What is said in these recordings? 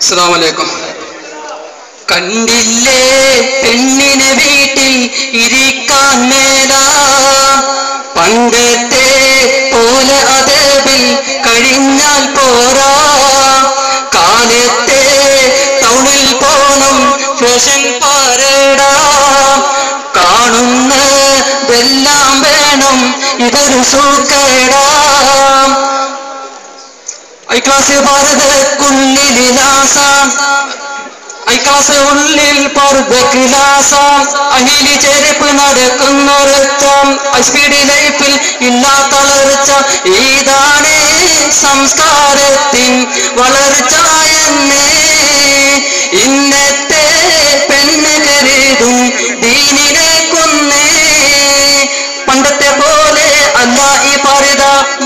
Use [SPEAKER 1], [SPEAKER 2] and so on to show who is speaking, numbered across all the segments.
[SPEAKER 1] അസ്സലാമു അലൈക്കും കണ്ടില്ലേ പെണ്ണിനെ വീട്ടിൽ ഇരിക്കാൻ മേല പണ്ടത്തെ പോലെ അതേബിൽ കഴിഞ്ഞാൽ പോരാ കാലത്തെ ടൗണിൽ പോണം ഫാഷൻ പാരടാ കാണുന്നതെല്ലാം വേണം ഇതൊരു സൂക്കേടാ ഐ ക്ലാസ് ഭാരതക്കുള്ളിലാസാം ഐ ക്ലാസ് ഉള്ളിൽ പർദ്ദക്കിലാസാം അഹിലി ചെരുപ്പ് നടക്കുന്നൊരച്ചം ഐ സ്പീഡ് ലൈഫിൽ ഇല്ലാത്ത തളർച്ച ഇതാണ് സംസ്കാരത്തിൻ വളർച്ച എന്നേ ഇന്നത്തെ പെണ്ണ് കരുതും ദീനിനെ കൊന്നേ പണ്ടത്തെ പോലെ അല്ല ഈ പറിത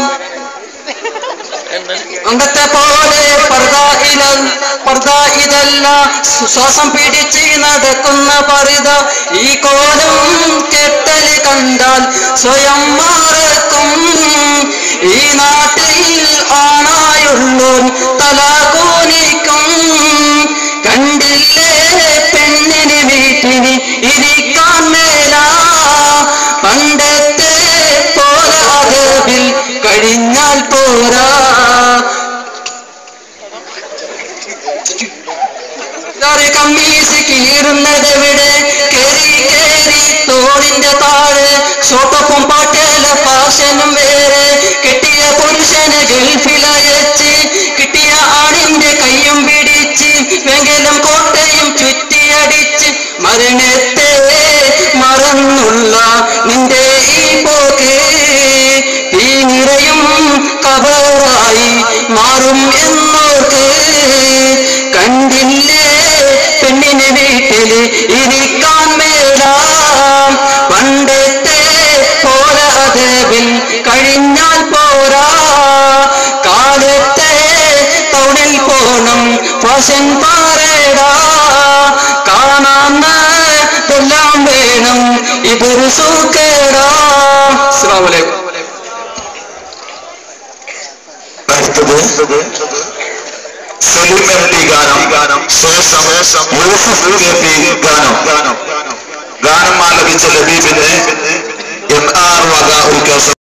[SPEAKER 1] അന്നത്തെ പോലെ പർദ ഇല പർദ ഇതല്ല ശ്വാസം പിടിച്ച് നടക്കുന്ന പറിത ഈ കോലം കെട്ടല് കണ്ടാൽ സ്വയം മാറക്കും ഈ നാട്ടിൽ ആണായുള്ളോൻ തലകൂനിക്കും കണ്ടില്ലേ പെണ്ണിന് വീട്ടിന് ഇരിക്കാൻ മേല പണ്ടത്തെ പോലെ അതവിൽ കഴിഞ്ഞാൽ പോരാ ഇതാരെ കമ്മീസ് കീറുന്നതെവിടെ കേറി കേറി തോളിന്റെ താഴെ ഷോട്ടപ്പും പാട്ടേല ഫാഷനും വേറെ കെട്ടിയ പുരുഷന് ഗൾഫിലയച്ച് കിട്ടിയ ആണിന്റെ കയ്യും പിടിച്ച് വെങ്കലം കോട്ടയും ചുറ്റിയടിച്ച് മരണത്തെ മറന്നുള്ള നിന്റെ ഈ പോക്ക് തീ നിറയും കബറായി മാറും എന്നോർക്ക് കണ്ടില്ലേ പെണ്ണിന് വീട്ടില് ഇരിക്കാൻ മേല പണ്ടത്തെ പോലെ അതേവിൽ കഴിഞ്ഞാൽ പോരാ കാലത്തെ ടൗണിൽ പോണം ഫാഷൻ പാറേടാ കാണാമെല്ലാം വേണം ഇതൊരു സൂക്കേടാ അസ്സലാമു അലൈക്കും
[SPEAKER 2] അടുത്തത് സലീം എം ടി ഗാനം ശേഷം യൂസഫ് കെ പി ഗാനം ഗാനം ആലപിച്ച ലബീബിന് എം ആർ വക ഒരു കേസ്